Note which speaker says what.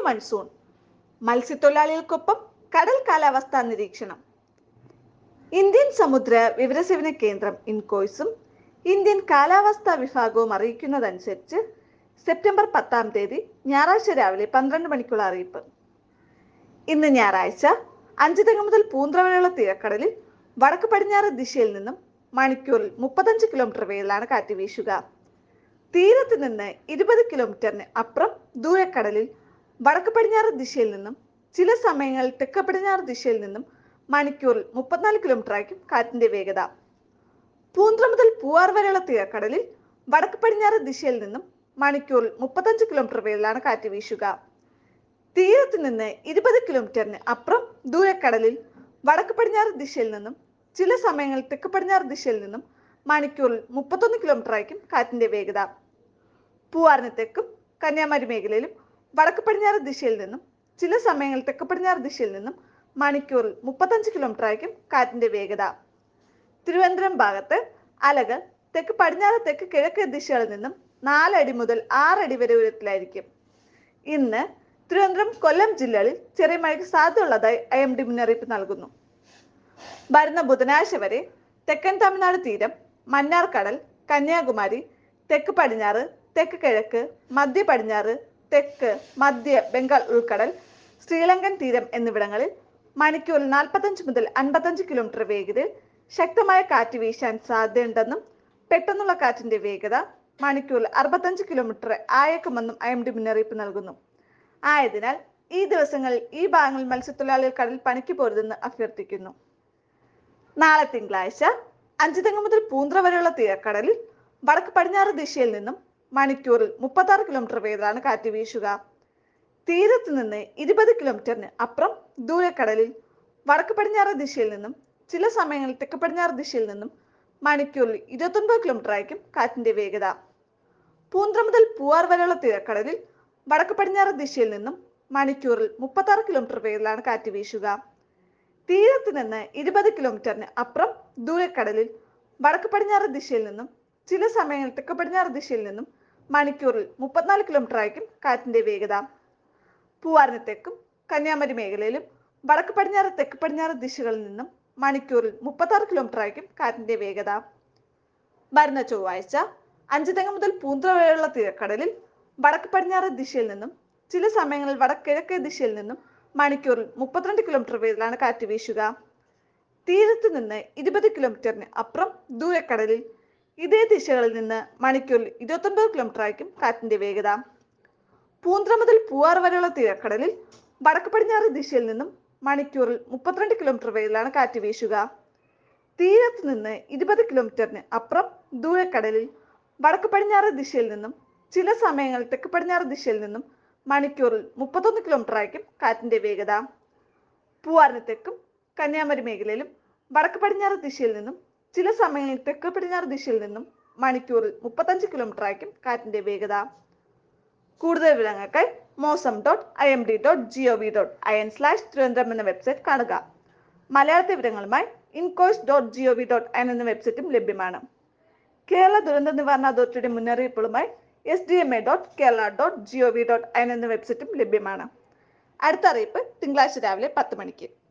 Speaker 1: monsoon മത്സ്യത്തൊഴിലാളികൾക്കൊപ്പം കടൽ കാലാവസ്ഥാ നിരീക്ഷണം ഇന്ത്യൻ സമുദ്ര വിവരസേവന കേന്ദ്രം ഇൻകോയ്സും ഇന്ത്യൻ കാലാവസ്ഥാ വിഭാഗവും അറിയിക്കുന്നതനുസരിച്ച് സെപ്റ്റംബർ പത്താം തീയതി ഞായറാഴ്ച രാവിലെ പന്ത്രണ്ട് മണിക്കുള്ള അറിയിപ്പ് ഇന്ന് ഞായറാഴ്ച അഞ്ചുതെങ്ങ് മുതൽ പൂന്ത്ര വരെയുള്ള തീരക്കടലിൽ വടക്ക് പടിഞ്ഞാറ് ദിശയിൽ നിന്നും മണിക്കൂറിൽ മുപ്പത്തഞ്ച് കിലോമീറ്റർ വേഗത്തിലാണ് കാറ്റ് വീശുക തീരത്ത് നിന്ന് ഇരുപത് കിലോമീറ്ററിന് അപ്പുറം ദൂരക്കടലിൽ വടക്ക് പടിഞ്ഞാറ് ദിശയിൽ നിന്നും ചില സമയങ്ങളിൽ തെക്ക് പടിഞ്ഞാറ് ദിശയിൽ നിന്നും മണിക്കൂറിൽ മുപ്പത്തിനാല് കിലോമീറ്റർ ആയിരിക്കും കാറ്റിന്റെ വേഗത പൂന്ത്ര മുതൽ പൂവാർ വരെയുള്ള തീരക്കടലിൽ വടക്ക് പടിഞ്ഞാറ് ദിശയിൽ നിന്നും മണിക്കൂറിൽ മുപ്പത്തഞ്ച് കിലോമീറ്റർ വേഗത്തിലാണ് കാറ്റ് വീശുക തീരത്ത് നിന്ന് ഇരുപത് കിലോമീറ്ററിന് അപ്പുറം ദൂരക്കടലിൽ വടക്ക് പടിഞ്ഞാറ് ദിശയിൽ നിന്നും ചില സമയങ്ങളിൽ തെക്ക് പടിഞ്ഞാറ് ദിശയിൽ നിന്നും മണിക്കൂറിൽ മുപ്പത്തൊന്ന് കിലോമീറ്റർ ആയിരിക്കും കാറ്റിന്റെ വേഗത പൂവാറിന് തെക്കും കന്യാകുമാരി മേഖലയിലും വടക്ക് പടിഞ്ഞാറ് ദിശയിൽ നിന്നും ചില സമയങ്ങളിൽ തെക്ക് പടിഞ്ഞാറ് ദിശയിൽ നിന്നും മണിക്കൂറിൽ മുപ്പത്തഞ്ച് കിലോമീറ്റർ ആയിരിക്കും കാറ്റിന്റെ വേഗത തിരുവനന്തപുരം ഭാഗത്ത് അലകൾ തെക്ക് പടിഞ്ഞാറ് തെക്ക് കിഴക്ക് ദിശകളിൽ നിന്നും നാലടി മുതൽ ആറടി വരെ ഉയരത്തിലായിരിക്കും ഇന്ന് തിരുവനന്തപുരം കൊല്ലം ജില്ലകളിൽ ചെറിയ മഴയ്ക്ക് സാധ്യതയുള്ളതായി ഐ എം ഡി മുന്നറിയിപ്പ് നൽകുന്നു വരുന്ന ബുധനാഴ്ച വരെ തെക്കൻ തമിഴ്നാട് തീരം മന്നാർ കടൽ കന്യാകുമാരി തെക്ക് പടിഞ്ഞാറ് തെക്ക് കിഴക്ക് മധ്യ പടിഞ്ഞാറ് തെക്ക് മധ്യ ബംഗാൾ ഉൾക്കടൽ ശ്രീലങ്കൻ തീരം എന്നിവിടങ്ങളിൽ മണിക്കൂറിൽ നാൽപ്പത്തഞ്ച് മുതൽ അൻപത്തഞ്ച് കിലോമീറ്റർ വേഗതയിൽ ശക്തമായ കാറ്റ് വീശാൻ സാധ്യതയുണ്ടെന്നും പെട്ടെന്നുള്ള കാറ്റിന്റെ വേഗത മണിക്കൂറിൽ അറുപത്തഞ്ച് കിലോമീറ്റർ ആയേക്കുമെന്നും ഐ എം ഡി മുന്നറിയിപ്പ് നൽകുന്നു ആയതിനാൽ ഈ ദിവസങ്ങളിൽ ഈ ഭാഗങ്ങളിൽ മത്സ്യത്തൊഴിലാളികൾ കടൽ പണിക്ക് പോരുതെന്ന് അഭ്യർത്ഥിക്കുന്നു നാളെ തിങ്കളാഴ്ച അഞ്ചുതെങ്ങ് മുതൽ പൂന്ത്ര വരെയുള്ള തീരക്കടലിൽ വടക്ക് പടിഞ്ഞാറ് ദിശയിൽ നിന്നും മണിക്കൂറിൽ മുപ്പത്തി ആറ് കിലോമീറ്റർ വേഗത്തിലാണ് കാറ്റ് വീശുക തീരത്ത് നിന്ന് ഇരുപത് കിലോമീറ്ററിന് അപ്പുറം ദൂരക്കടലിൽ വടക്ക് പടിഞ്ഞാറ് ദിശയിൽ നിന്നും ചില സമയങ്ങളിൽ തെക്ക് പടിഞ്ഞാറ് ദിശയിൽ നിന്നും മണിക്കൂറിൽ ഇരുപത്തൊൻപത് കിലോമീറ്റർ ആയിരിക്കും കാറ്റിന്റെ വേഗത പൂന്ത്ര മുതൽ പൂവാർ വരെയുള്ള തീരക്കടലിൽ വടക്ക് പടിഞ്ഞാറ് ദിശയിൽ നിന്നും മണിക്കൂറിൽ മുപ്പത്തി ആറ് കിലോമീറ്റർ വേഗത്തിലാണ് കാറ്റ് വീശുക തീരത്ത് നിന്ന് ഇരുപത് കിലോമീറ്ററിന് അപ്പുറം ദൂരക്കടലിൽ വടക്ക് പടിഞ്ഞാറ് ദിശയിൽ നിന്നും ചില സമയങ്ങളിൽ തെക്ക് പടിഞ്ഞാറ് ദിശയിൽ നിന്നും മണിക്കൂറിൽ മുപ്പത്തിനാല് കിലോമീറ്റർ ആയിരിക്കും കാറ്റിന്റെ വേഗത പൂവാറിന് തെക്കും കന്യാകുമാരി മേഖലയിലും വടക്ക് പടിഞ്ഞാറ് തെക്ക് പടിഞ്ഞാറ് ദിശകളിൽ നിന്നും മണിക്കൂറിൽ മുപ്പത്താറ് കിലോമീറ്റർ ആയിരിക്കും കാറ്റിന്റെ വേഗത വരുന്ന ചൊവ്വാഴ്ച അഞ്ചുതെങ്ങ് മുതൽ പൂന്ത്ര വരെയുള്ള തീരക്കടലിൽ വടക്ക് പടിഞ്ഞാറ് ദിശയിൽ നിന്നും ചില സമയങ്ങളിൽ വടക്കിഴക്കേ ദിശയിൽ നിന്നും മണിക്കൂറിൽ മുപ്പത്തിരണ്ട് കിലോമീറ്റർ വേഗത്തിലാണ് കാറ്റ് വീശുക തീരത്ത് നിന്ന് ഇരുപത് കിലോമീറ്ററിന് അപ്പുറം ദൂരക്കടലിൽ ഇതേ ദിശകളിൽ നിന്ന് മണിക്കൂറിൽ ഇരുപത്തൊൻപത് കിലോമീറ്റർ ആയിരിക്കും കാറ്റിന്റെ വേഗത പൂന്ത്ര മുതൽ പൂവാർ വരെയുള്ള തീരക്കടലിൽ വടക്ക് പടിഞ്ഞാറ് ദിശയിൽ നിന്നും മണിക്കൂറിൽ മുപ്പത്തിരണ്ട് കിലോമീറ്റർ വേഗത്തിലാണ് കാറ്റ് വീശുക തീരത്ത് നിന്ന് ഇരുപത് കിലോമീറ്ററിന് അപ്പുറം ദൂരക്കടലിൽ വടക്ക് പടിഞ്ഞാറ് ദിശയിൽ നിന്നും ചില സമയങ്ങളിൽ തെക്ക് പടിഞ്ഞാറ് ദിശയിൽ നിന്നും മണിക്കൂറിൽ മുപ്പത്തൊന്ന് കിലോമീറ്റർ ആയിരിക്കും കാറ്റിന്റെ വേഗത പൂവാറിന് തെക്കും കന്യാകുമാരി മേഖലയിലും വടക്ക് പടിഞ്ഞാറ് ദിശയിൽ നിന്നും ചില സമയങ്ങളിൽ തെക്ക് പടിഞ്ഞാറ് ദിശയിൽ നിന്നും മണിക്കൂറിൽ മുപ്പത്തഞ്ച് കിലോമീറ്റർ ആയിരിക്കും കാറ്റിന്റെ വേഗത കൂടുതൽ വിവരങ്ങൾക്കായി Mausam dot I M D dot G O V dot I N slash Thiruvananthapuram എന്ന വെബ്സൈറ്റ് കാണുക മലയാളത്തെ വിവരങ്ങളുമായി INCOIS dot G O V dot I N എന്ന വെബ്സൈറ്റും ലഭ്യമാണ് കേരള ദുരന്ത നിവാരണ അതോറിറ്റിയുടെ മുന്നറിയിപ്പുകളുമായി S D M A dot Kerala dot G O V dot I N എന്ന വെബ്സൈറ്റും ലഭ്യമാണ് അടുത്ത അറിയിപ്പ് തിങ്കളാഴ്ച രാവിലെ പത്ത് മണിക്ക്